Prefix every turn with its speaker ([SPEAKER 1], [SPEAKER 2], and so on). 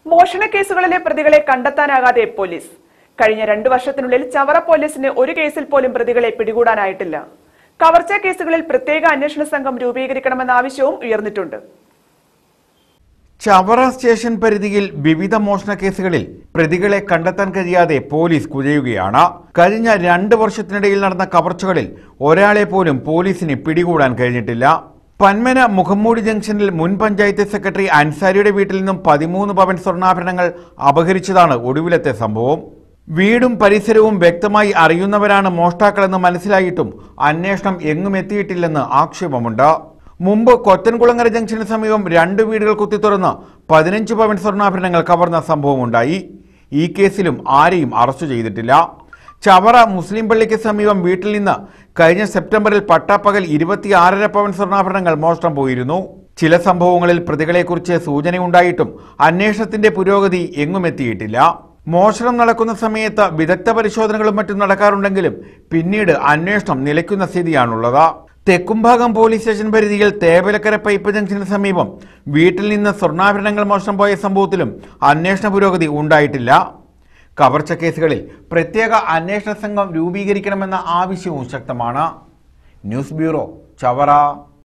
[SPEAKER 1] മോഷണ കേസുകളിലെ പ്രതികളെ കണ്ടെത്താനാകാതെ പോലീസ് കഴിഞ്ഞ രണ്ടു വർഷത്തിനുള്ളിൽ ചവറ പോലീസിന് ഒരു കേസിൽ പോലും പ്രതികളെ പിടികൂടാനായിട്ടില്ല കവർച്ചാ കേസുകളിൽ പ്രത്യേക അന്വേഷണ സംഘം രൂപീകരിക്കണമെന്ന ആവശ്യവും ഉയർന്നിട്ടുണ്ട്
[SPEAKER 2] ചവറ സ്റ്റേഷൻ പരിധിയിൽ വിവിധ മോഷണ കേസുകളിൽ പ്രതികളെ കണ്ടെത്താൻ കഴിയാതെ പോലീസ് കുഴയുകയാണ് കഴിഞ്ഞ രണ്ട് വർഷത്തിനിടയിൽ നടന്ന കവർച്ചകളിൽ ഒരാളെ പോലും പോലീസിന് പിടികൂടാൻ കഴിഞ്ഞിട്ടില്ല പന്മന മുഖമ്മൂടി ജംഗ്ഷനിൽ മുൻ പഞ്ചായത്ത് സെക്രട്ടറി അൻസാരിയുടെ വീട്ടിൽ നിന്നും പതിമൂന്ന് പവൻ സ്വർണ്ണാഭരണങ്ങൾ അപഹരിച്ചതാണ് ഒടുവിലത്തെ സംഭവം വീടും പരിസരവും വ്യക്തമായി അറിയുന്നവരാണ് മോഷ്ടാക്കളെന്ന് മനസ്സിലായിട്ടും അന്വേഷണം എങ്ങും എത്തിയിട്ടില്ലെന്ന് ആക്ഷേപമുണ്ട് മുമ്പ് കൊത്തൻകുളങ്ങര ജംഗ്ഷന് സമീപം രണ്ട് വീടുകൾ കുത്തിത്തുറന്ന് പതിനഞ്ച് പവൻ സ്വർണ്ണാഭരണങ്ങൾ കവർന്ന സംഭവമുണ്ടായി ഈ കേസിലും ആരെയും അറസ്റ്റ് ചെയ്തിട്ടില്ല ചവറ മുസ്ലിം പള്ളിക്ക് സമീപം വീട്ടിൽ നിന്ന് കഴിഞ്ഞ സെപ്റ്റംബറിൽ പട്ടാപ്പകൽ ഇരുപത്തിയാറര പവൻ സ്വർണ്ണാഭരണങ്ങൾ മോഷണം പോയിരുന്നു ചില സംഭവങ്ങളിൽ പ്രതികളെക്കുറിച്ച് സൂചനയുണ്ടായിട്ടും അന്വേഷണത്തിന്റെ പുരോഗതി എങ്ങും എത്തിയിട്ടില്ല മോഷണം നടക്കുന്ന സമയത്ത് വിദഗ്ധ പരിശോധനകളും മറ്റും നടക്കാറുണ്ടെങ്കിലും പിന്നീട് അന്വേഷണം നിലയ്ക്കുന്ന സ്ഥിതിയാണുള്ളത് തെക്കുംഭാഗം പോലീസ് സ്റ്റേഷൻ പരിധിയിൽ തേവലക്കര പൈപ്പ് ജംഗ്ഷന് സമീപം വീട്ടിൽ നിന്ന് സ്വർണ്ണാഭരണങ്ങൾ മോഷണം പോയ സംഭവത്തിലും അന്വേഷണ പുരോഗതി ഉണ്ടായിട്ടില്ല കവർച്ച കേസുകളിൽ പ്രത്യേക അന്വേഷണ സംഘം രൂപീകരിക്കണമെന്ന ആവശ്യവും ശക്തമാണ് ന്യൂസ് ബ്യൂറോ ചവറ